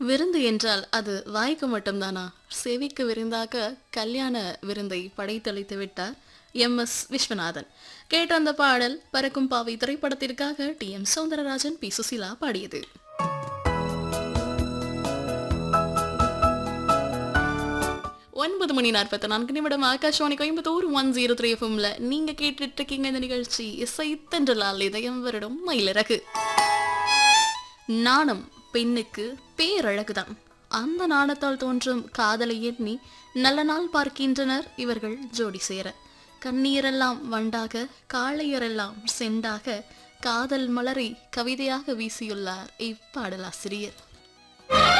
விருந்து என்றால் அது வாய்க்கு மட்டும்தானா செவிக்கு விருந்தாக கல்யாண விருந்தை படைத்தளித்து விட்டார் எம் எஸ் விஸ்வநாதன் கேட்ட அந்த பாடல் பறக்கும் பாவை திரைப்படத்திற்காக T M Soundararajan P Susheela பாடியது ஒன்பது மணி நாற்பத்தி நான்கு நிமிடம் Akashvani Coimbatore one zero three எஃப்எம்ல நீங்க கேட்டுட்டு இருக்கீங்க இந்த நிகழ்ச்சி இசை தென்றலால் இதயம் வருடம் மயிலிறகு நாணம் பெண்ணுக்கு பேரழகுதான் அந்த நாணத்தால் தோன்றும் காதலை எண்ணி நல்ல நாள் பார்க்கின்றனர் இவர்கள் ஜோடி சேர கண்ணீரெல்லாம் வண்டாக காளையரெல்லாம் செண்டாக காதல் மலரை கவிதையாக வீசியுள்ளார் இப்பாடலாசிரியர்